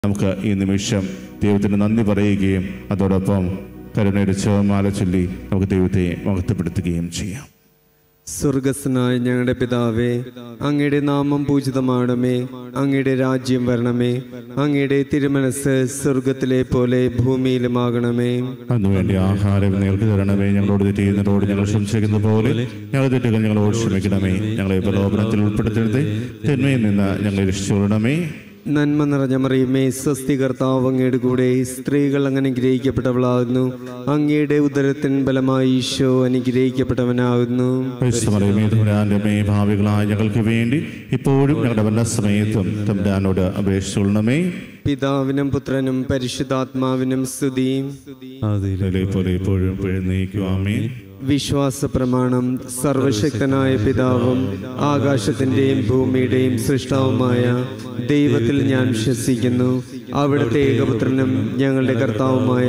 നമുക്ക് ഈ നിമിഷം ദൈവത്തിന് നന്ദി പറയുകയും അതോടൊപ്പം കരുണയുടെ ചോമാല ചൊല്ലി നമുക്ക് ദൈവത്തെ മഹത്വപ്പെടുത്തുകയും ചെയ്യാം സ്വർഗസ്നായ ഞങ്ങളുടെ പിതാവേ അങ്ങയുടെ നാമം പൂജിതമാണമേ അങ്ങയുടെ രാജ്യം വരണമേ അങ്ങയുടെ തിരുമനസ് സ്വർഗത്തിലെ പോലെ ഭൂമിയിലുമാകണമേ അതിനുവേണ്ടി ആഹാരം നിങ്ങൾക്ക് തരണമേ ഞങ്ങളോട് തെറ്റ് ചെയ്യുന്നതോട് ഞങ്ങൾ ക്ഷമിച്ചിരിക്കുന്ന പോലെ ഞങ്ങൾ തെറ്റുകൾ ഞങ്ങളോട് ക്ഷമിക്കണമേ ഞങ്ങളെ പ്രലോഭനത്തിൽ ഉൾപ്പെടുത്തരുത് തിന്മയിൽ നിന്ന് ഞങ്ങളെ രക്ഷിച്ചുകൊള്ളണമേ നന്മ നിറഞ്ഞ മറിയുമേ സ്വസ്തി കർത്താവ് അങ്ങയുടെ കൂടെ സ്ത്രീകൾ അങ്ങനെ അനുഗ്രഹിക്കപ്പെട്ടവളാകുന്നു അങ്ങയുടെ ഉദരത്തിൻ ബലമായി ഈശോ അനുഗ്രഹിക്കപ്പെട്ടവനാകുന്നു പരിശുദ്ധമറിയമേ തമ്പുരാന്റെ മേ ഭാവികളായ ഞങ്ങൾക്ക് വേണ്ടി ഇപ്പോഴും ഞങ്ങളുടെ വല്ല സമയത്തും തമ്പുരാനോട് അപേക്ഷിച്ചുകൊള്ളണമേ പിതാവിനും പുത്രനും പരിശുദ്ധാത്മാവിനും സ്തുതിയും അതിലെ പോലെ ഇപ്പോഴും പിഴുന്നേക്കുവാമേ വിശ്വാസ പ്രമാണം സർവശക്തനായ പിതാവും ആകാശത്തിന്റെയും ഭൂമിയുടെയും സൃഷ്ടാവുമായ ദൈവത്തിൽ ഞാൻ വിശ്വസിക്കുന്നു അവിടുത്തെ ഏകപുത്രനും ഞങ്ങളുടെ കർത്താവുമായ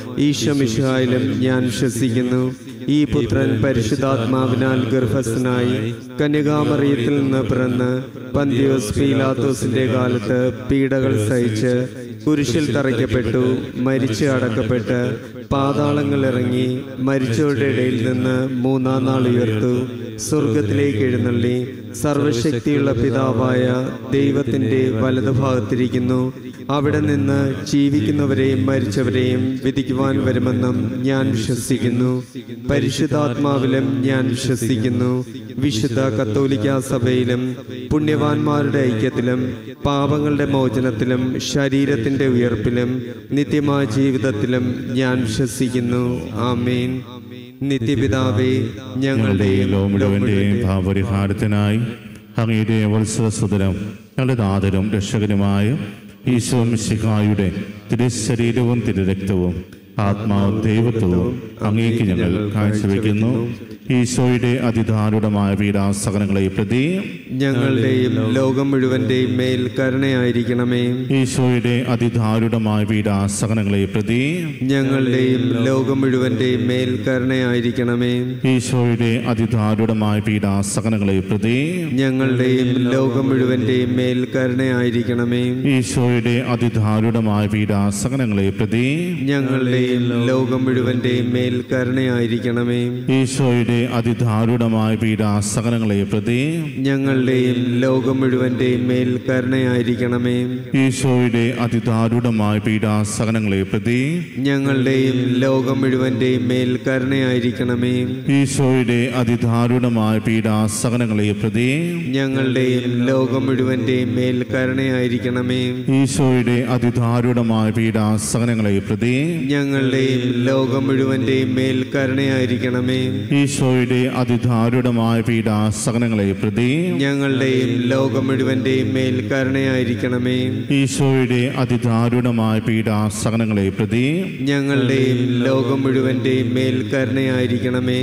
ഈശമിഷായാലും ഞാൻ വിശ്വസിക്കുന്നു ഈ പുത്രൻ പരിശുദ്ധാത്മാവിനാൽ ഗർഭസ്ഥനായി കന്യകാമറിയത്തിൽ നിന്ന് പിറന്ന് പന്തിയോസ് പീലാത്തോസിന്റെ കാലത്ത് പീഡകൾ സഹിച്ച് കുരിശിൽ തറയ്ക്കപ്പെട്ടു മരിച്ച് അടക്കപ്പെട്ട് പാതാളങ്ങൾ ഇറങ്ങി മരിച്ചവരുടെ ഇടയിൽ നിന്ന് മൂന്നാം നാൾ ഉയർത്തു സ്വർഗത്തിലേക്ക് എഴുന്നള്ളി സർവശക്തിയുള്ള പിതാവായ ദൈവത്തിന്റെ വലതുഭാഗത്തിരിക്കുന്നു അവിടെ നിന്ന് ജീവിക്കുന്നവരെയും മരിച്ചവരെയും വിധിക്കുവാൻ വരുമെന്നും ഞാൻ വിശ്വസിക്കുന്നു പരിശുദ്ധാത്മാവിലും ഞാൻ വിശ്വസിക്കുന്നു വിശുദ്ധ കത്തോലിക്ക സഭയിലും പുണ്യവാന്മാരുടെ ഐക്യത്തിലും പാപങ്ങളുടെ മോചനത്തിലും ശരീരത്തിന്റെ ഉയർപ്പിലും നിത്യമായ ജീവിതത്തിലും ഞാൻ വിശ്വസിക്കുന്നു ആമേൻ നിത്യപിതാവേ ഞങ്ങളുടെ ഈ ലോ മുഴുവന്റെയും ഭാവപരിഹാരത്തിനായി അങ്ങയുടെ വത്സരസുതരം ഞങ്ങളുടെ നാഥനും രക്ഷകനുമായ ഈശോ മിശിഹായുടെ തിരുശരീരവും തിരുരക്തവും ആത്മാവും ദൈവത്വവും അങ്ങേക്ക് ഞങ്ങൾ കാഴ്ചവെക്കുന്നു ഈശോയുടെ അതിദാരുണമായ പീഡാസകനങ്ങളെ പ്രതി ഞങ്ങളുടെയും ലോകം മുഴുവന്റെയും മേൽ കരുണയായിരിക്കണമേ ഈശോയുടെ അതിദാരുണമായ പീഡാസകനങ്ങളെ പ്രതി ഞങ്ങളുടെയും ലോകം മുഴുവന്റെയും മേൽ കരുണയായിരിക്കണമേ ഈശോയുടെ അതിദാരുണമായ പീഡാസകനങ്ങളെ പ്രതി ഞങ്ങളുടെയും ലോകം മുഴുവന്റെയും മേൽ കരുണയായിരിക്കണമേ ഈശോയുടെ അതിദാരുണമായ പീഡാസകനങ്ങളെ പ്രതി ഞങ്ങളുടെയും ലോകം മുഴുവന്റെയും മേൽ കരുണയായിരിക്കണമേ ഈശോയുടെ അതിദാരുണമായ പീഡാസകനങ്ങളെ പ്രതി ഞങ്ങളുടെയും ലോകം മുഴുവന്റെയും മേൽ കരുണയായിരിക്കണമേ ഈശോയുടെ അതിദാരുണമായ പീഡാസകനങ്ങളെ പ്രതി ഞങ്ങളുടെയും ലോകം മുഴുവന്റെയും മേൽ കരുണയായിരിക്കണമേ ഈശോയുടെ അതിദാരുണമായ പീഡാസകനങ്ങളെ പ്രതി ഞങ്ങളുടെയും ലോകം മുഴുവന്റെയും മേൽ കരുണയായിരിക്കണമേ ഈശോയുടെ അതിദാരുണമായ പീഡാസകനങ്ങളെ പ്രതി ഞങ്ങളുടെയും ലോകം മുഴുവന്റെയും മേൽ കരുണയായിരിക്കണമേ ഈശോയുടെ അതിദാരുണമായ പീഡാസകനങ്ങളെ പ്രതി ഞങ്ങളുടെയും ലോകം മുഴുവന്റെയും മേൽ കരുണയായിരിക്കണമേ ഈശോയുടെ അതിദാരുണമായ പീഡാസകനങ്ങളെ പ്രതി ഞങ്ങളുടെയും ലോകം മുഴുവന്റെയും മേൽ കരുണയായിരിക്കണമേ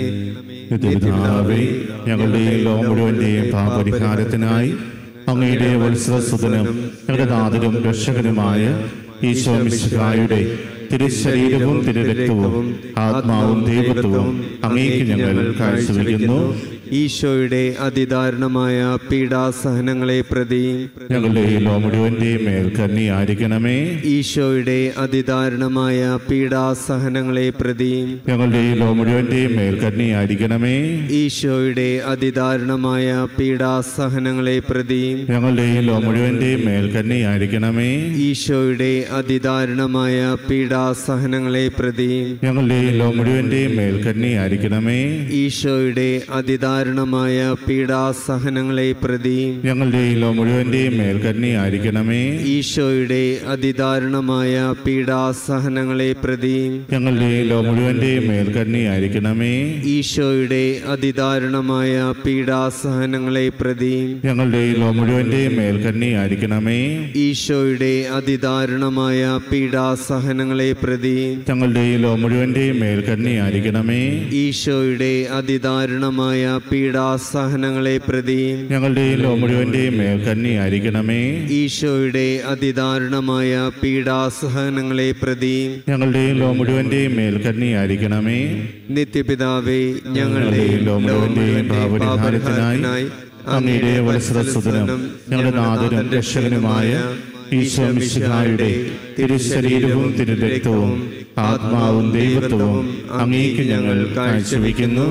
നിത്യപിതാവേ ഞങ്ങളുടെ ഈ ലോകം മുഴുവന്റെയും പാപപരിഹാരത്തിനായി അങ്ങയുടെ വത്സരസുതനും ഞങ്ങളുടെ നാഥനും രക്ഷകനുമായ ഈശോ മിശിഹായുടെ തിരുശരീരവും തിരുരക്തവും ആത്മാവും ദൈവത്വവും അങ്ങേക്ക് ഞങ്ങൾ കാഴ്ചവെക്കുന്നു ഈശോയുടെ അതിദാരുണമായ പീഡാസഹനങ്ങളെ പ്രതി ഞങ്ങളുടെ ഈ ലോകം മുഴുവന്റെയും മേൽ കന്നിയായിരിക്കണമേ ഈശോയുടെ അതിദാരുണമായ പീഡാസഹനങ്ങളെ പ്രതി ഞങ്ങളുടെ ഈ ലോകം മുഴുവന്റെയും മേൽ കന്നിയായിരിക്കണമേ ഈശോയുടെ അതിദാരുണമായ പീഡാസഹനങ്ങളെ പ്രതി ഞങ്ങളുടെ ഈ ലോകം മുഴുവന്റെയും മേൽ കന്നിയായിരിക്കണമേ ഈശോയുടെ അതിദാരുണമായ പീഡാസഹനങ്ങളെ പ്രതി ഞങ്ങളുടെ ഈ ലോകം മുഴുവന്റെയും മേൽ കന്നിയായിരിക്കണമേ ഈശോയുടെ അതിദാരുണമായ പീഡാസഹനങ്ങളെ പ്രതി ഞങ്ങളുടെ ഈ ലോകം മുഴുവന്റെയും മേൽ കന്നിയായിരിക്കണമേ ഈശോയുടെ അതിദാരുണമായ പീഡാസഹനങ്ങളെ പ്രതി ഞങ്ങളുടെ ഈ ലോകം മുഴുവന്റെയും മേൽ കന്നിയായിരിക്കണമേ ഈശോയുടെ അതിദാരുണമായ പീഡാസഹനങ്ങളെ പ്രതി ഞങ്ങളുടെ ഈ ലോകം മുഴുവന്റെയും മേൽ കന്നിയായിരിക്കണമേ ഈശോയുടെ അതിദാരുണമായ പീഡാസഹനങ്ങളെ പ്രതി ഞങ്ങളുടെ ഈ ലോകം മുഴുവന്റെയും മേൽ കന്നിയായിരിക്കണമേ ഈശോയുടെ അതിദാരുണമായ പീഡാസഹനങ്ങളെ പ്രതി ഞങ്ങളുടെ ഈ ലോകം മുഴുവന്റെയും മേൽ കന്നിയായിരിക്കണമേ ഈശോയുടെ അതിദാരുണമായ പീഡാസഹനങ്ങളെ പ്രതി ഞങ്ങളുടെ ഈ ലോകം മുഴുവന്റെയും മേൽ കന്നിയായിരിക്കണമേ നിത്യപിതാവേ ഞങ്ങളുടെ ഈ ലോകം മുഴുവന്റെയും പാപപരിഹാരത്തിനായി അങ്ങയുടെ വത്സരസുതനും ഞങ്ങളുടെ നാഥനും രക്ഷകനുമായ ഈശോ മിശിഹായുടെ തിരുശരീരവും തിരുരക്തവും ആത്മാവും ദൈവത്വവും അങ്ങേക്ക് ഞങ്ങൾ കാഴ്ചവെക്കുന്നു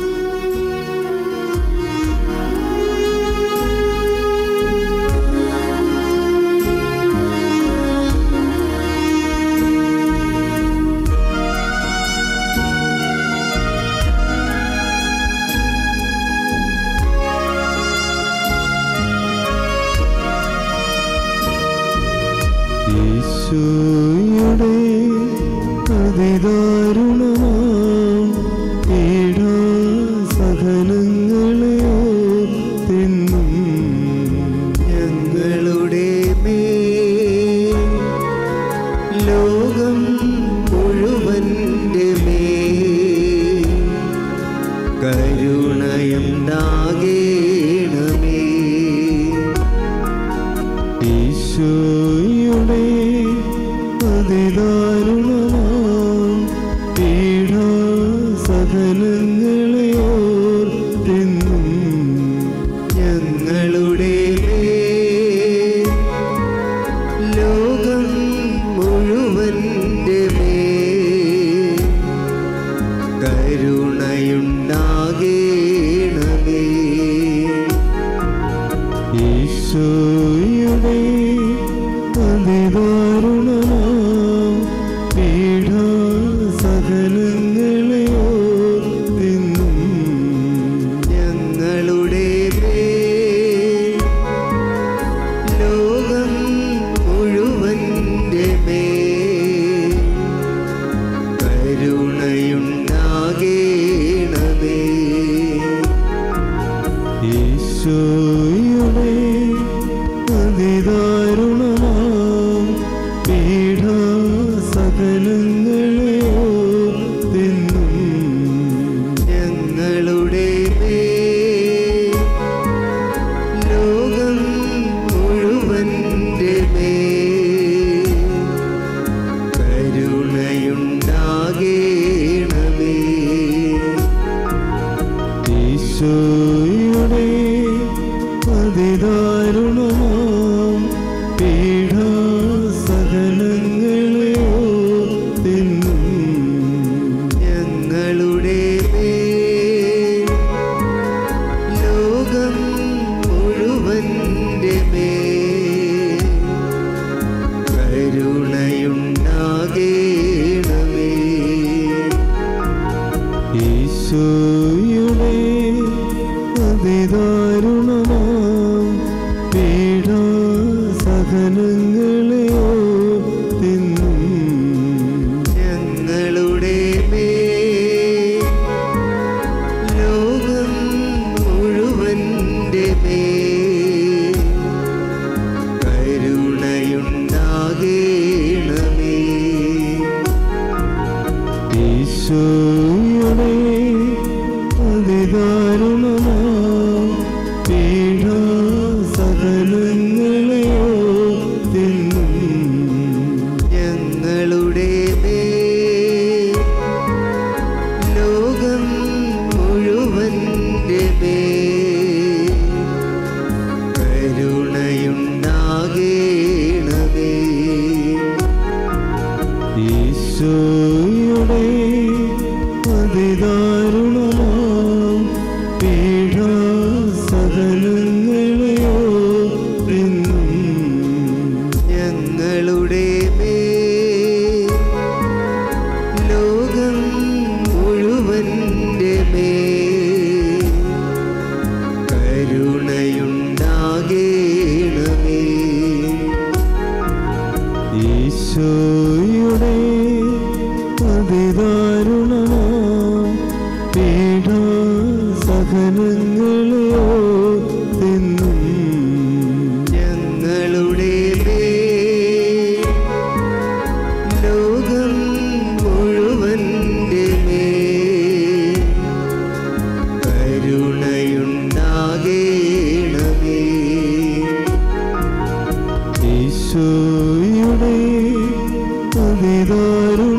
ഈശോയുടെ അതിദാരുണമാം പീഡാസഹനങ്ങളെ തിന്നും ഞങ്ങളുടെ മേൽ ലോകം മുഴുവൻ്റെ മേൽ കരുണയുണ്ടാകേണമേ ഈശോയുടെ അതിദാരുണമാം പീഡാസഹനങ്ങളെ ഓർത്തിന്നും ഞങ്ങളുടെ മേൽ ലോകം മുഴുവൻ്റെ മേൽ കരുണയുണ്ടാകേണമേ ഈശോയുടെ അതിദാരുണമാം പീഡാസഹനങ്ങളെ ഓർത്തിന്നും ഞങ്ങളുടെ മേൽ ലോകം മുഴുവൻ്റെ മേൽ കരുണയുണ്ടാകേണമേ ഈശോയുടെ അതിദാരുണമാം പീഡാസകലങ്ങളെ ഓർത്തിന്നും ഞങ്ങളുടെ മേൽ ലോകം മുഴുവൻ്റെ മേൽ കരുണയുണ്ടാകേണമേ ഈശോയുടെ അതിദാരുണമാം പീഡാസഹനങ്ങളെ ഓർത്തിന്നും ഞങ്ങളുടെ മേൽ ലോകം മുഴുവൻ്റെ മേൽ കരുണയുണ്ടാകേണമേ ഈശോയുടെ അതിദാരുണമാം പീഡാസഹനങ്ങളെ ഓർത്തിന്നും ഞങ്ങളുടെ മേൽ ലോകം മുഴുവൻ്റെ മേൽ കരുണയുണ്ടാകേണമേ ഈശോയുടെ അതിദാരുണമാം പീഡാസഹനങ്ങളെ ഓർത്തിന്നും ഞങ്ങളുടെ മേൽ ലോകം മുഴുവൻ്റെ മേൽ കരുണയുണ്ടാകേണമേ ഈശോയുടെ അതിദാരുണമാം പീഡാസഹനങ്ങളെ ഓർത്തിന്നും ഞങ്ങളുടെ മേൽ ലോകം മുഴുവൻ്റെ മേൽ കരുണയുണ്ടാകേണമേ ഈശോയുടെ അതിദാരുണമാം പീഡാസഹനങ്ങളെ ഓർത്തിന്നും ഞങ്ങളുടെ മേൽ ലോകം മുഴുവൻ്റെ മേൽ കരുണയുണ്ടാകേണമേ ഈശോയുടെ അതിദാരുണമാം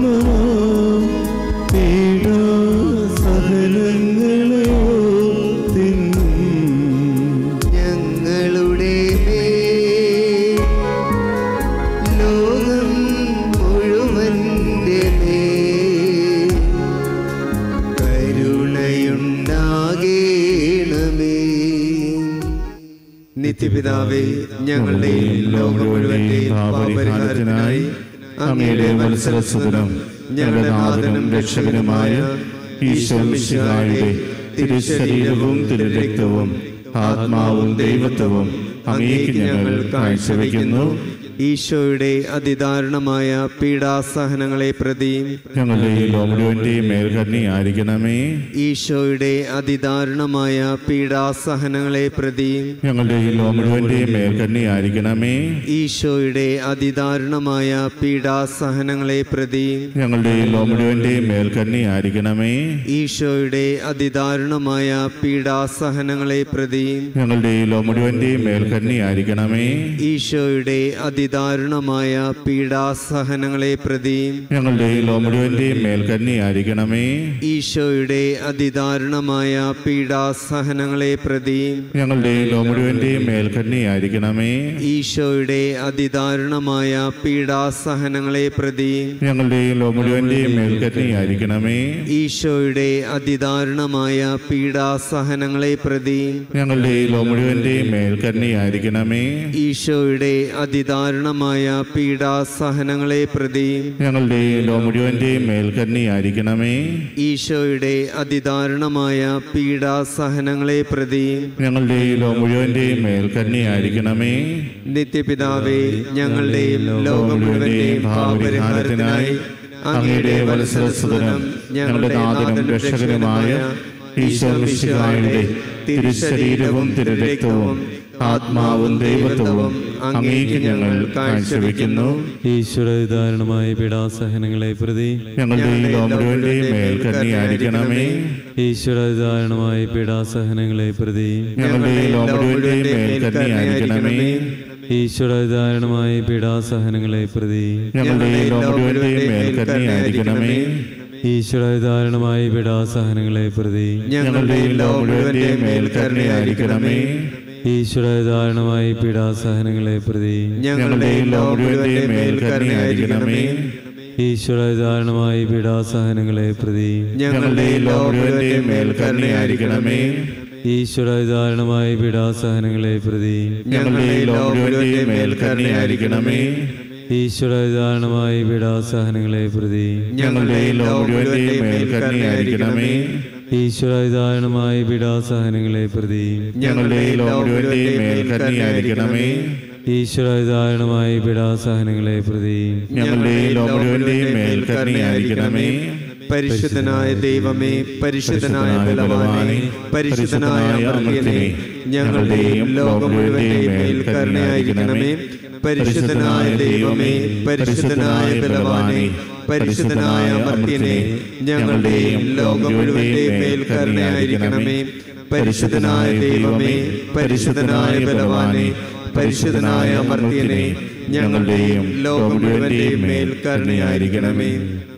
നിത്യപിതാവേ ഞങ്ങളുടെയും ലോകം മുഴുവന്റെയും പാപപരിഹാരത്തിനായി അങ്ങയുടെ മത്സരസുതനും ഞങ്ങളുടെ നാഥനും രക്ഷകനുമായ ഈശോ മിശിഹായുടെ തിരുശരീരവും തിരുരക്തവും ആത്മാവും ദൈവത്വവും അങ്ങേക്ക് ഞങ്ങൾ കാഴ്ചവെക്കുന്നു ഈശോയുടെ അതിദാരുണമായ പീഡാസഹനങ്ങളെ പ്രതി ഞങ്ങളുടെ ഈ ലോമുഴുവന്റെയും മേൽക്കണ്ണി ആയിരിക്കണമേ ഈശോയുടെ അതിദാരുണമായ പീഡാസഹനങ്ങളെ പ്രതി ഞങ്ങളുടെ ഈ ലോമുഴുവന്റെയും മേൽക്കണ്ണി ആയിരിക്കണമേ ഈശോയുടെ അതിദാരുണമായ പീഡാസഹനങ്ങളെ പ്രതി ഞങ്ങളുടെ ഈ ലോമുഴുവന്റെയും മേൽക്കണ്ണി ആയിരിക്കണമേ ഈശോയുടെ അതിദാരുണമായ പീഡാസഹനങ്ങളെ പ്രതി ഞങ്ങളുടെ ഈ ലോമുഴുവന്റെയും മേൽക്കണ്ണി ആയിരിക്കണമേ ഈശോയുടെ അതിദാരുണമായ പീഡാസഹനങ്ങളെ പ്രതി ഞങ്ങളുടെ ഈ ലോമുഴുവന്റെയും മേൽക്കണ്ണി ആയിരിക്കണമേ ഈശോയുടെ അതിദാരുണമായ പീഡാസഹനങ്ങളെ പ്രതി ഞങ്ങളുടെ ഈ ലോമുഴുവന്റെയും മേൽക്കണ്ണി ആയിരിക്കണമേ ഈശോയുടെ അതിദാരുണമായ പീഡാസഹനങ്ങളെ പ്രതി ഞങ്ങളുടെ ഈ ലോമുഴുവന്റെയും മേൽക്കണ്ണി ആയിരിക്കണമേ ഈശോയുടെ അതിദാരുണമായ പീഡാസഹനങ്ങളെ പ്രതി ഞങ്ങളുടെ ഈ ലോമുഴുവന്റെയും മേൽക്കണ്ണി ആയിരിക്കണമേ ഈശോയുടെ അതിദാരുണമായ പീഡാസഹനങ്ങളെ പ്രതി ഞങ്ങളുടെ ഈ ലോമുഴുവന്റെയും മേൽക്കണ്ണി ആയിരിക്കണമേ ഈശോയുടെ അതിദാരുണമായ പീഡാസഹനങ്ങളെ പ്രതി ഞങ്ങളുടെ ഈ ലോമുഴുവന്റെയും മേൽക്കണ്ണി ആയിരിക്കണമേ നിത്യപിതാവേ ഞങ്ങളുടെയും ലോകം മുഴുവന്റെയും പാപപരിഹാരത്തിനായി അങ്ങയുടെ വത്സരസുതനും ഞങ്ങളുടെ നാഥനും രക്ഷകനുമായ ഈശോ മിശിഹായുടെ തിരുശരീരവും തിരുരക്തവും ആത്മാവും ദൈവത്വവും അങ്ങേക്ക് ഞങ്ങൾ കാഴ്ചവെക്കുന്നു ഈശ്വരധാരണമായ പീഡാസഹനങ്ങളെ പ്രതി ഞങ്ങളുടെ ഈ ലോമുഴുവന്റെയും മേൽക്കണ്ണി ആയിരിക്കണമേ ഈശ്വരധാരണമായ പീഡാസഹനങ്ങളെ പ്രതി ഞങ്ങളുടെ ഈ ലോമുഴുവന്റെയും മേൽക്കണ്ണി ആയിരിക്കണമേ ഈശ്വരധാരണമായ പീഡാസഹനങ്ങളെ പ്രതി ഞങ്ങളുടെ ഈ ലോമുഴുവന്റെയും മേൽക്കണ്ണി ആയിരിക്കണമേ ഈശ്വരധാരണമായ പീഡാസഹനങ്ങളെ പ്രതി ഞങ്ങളുടെ ഈ ലോമുഴുവന്റെയും മേൽക്കണ്ണി ആയിരിക്കണമേ ഈശ്വരധാരണമായ പീഡാസഹനങ്ങളെ പ്രതി ഞങ്ങളുടെ ഈ ലോമുഴുവന്റെയും മേൽക്കണ്ണി ആയിരിക്കണമേ ഈശ്വരധാരണമായ പീഡാസഹനങ്ങളെ പ്രതി ഞങ്ങളുടെ ഈ ലോമുഴുവന്റെയും മേൽക്കണ്ണി ആയിരിക്കണമേ ഈശ്വരധാരണമായ പീഡാസഹനങ്ങളെ പ്രതി ഞങ്ങളുടെ ഈ ലോമുഴുവന്റെയും മേൽക്കണ്ണി ആയിരിക്കണമേ ഈശ്വരധാരണമായ പീഡാസഹനങ്ങളെ പ്രതി ഞങ്ങളുടെ ഈ ലോമുഴുവന്റെയും മേൽക്കണ്ണി ആയിരിക്കണമേ ഈശ്വരധാരണമായ പീഡാസഹനങ്ങളെ പ്രതി ഞങ്ങളുടെ ഈ ലോമുഴുവന്റെയും മേൽക്കണ്ണി ആയിരിക്കണമേ ഈശ്വരധാരണമായ പീഡാസഹനങ്ങളെ പ്രതി ഞങ്ങളുടെ ഈ ലോമുഴുവന്റെയും മേൽക്കണ്ണി ആയിരിക്കണമേ പരിശുദ്ധനായ ദൈവമേ പരിശുദ്ധനായ ബലവാനെ പരിശുദ്ധനായ അമർത്യനെ ഞങ്ങളുടെയും ലോകം മുഴുവന്റെയും മേൽ കരുണയായിരിക്കണമേ പരിശുദ്ധനായ ദൈവമേ പരിശുദ്ധനായ ബലവാനെ പരിശുദ്ധനായ അമർത്യനെ ഞങ്ങളുടെയും ലോകം മുഴുവന്റെയും മേൽ കരുണയായിരിക്കണമേ പരിശുദ്ധനായ ദൈവമേ പരിശുദ്ധനായ ബലവാനെ പരിശുദ്ധനായ അമർത്യനെ ഞങ്ങളുടെയും ലോകം മുഴുവന്റെയും മേൽ കരുണയായിരിക്കണമേ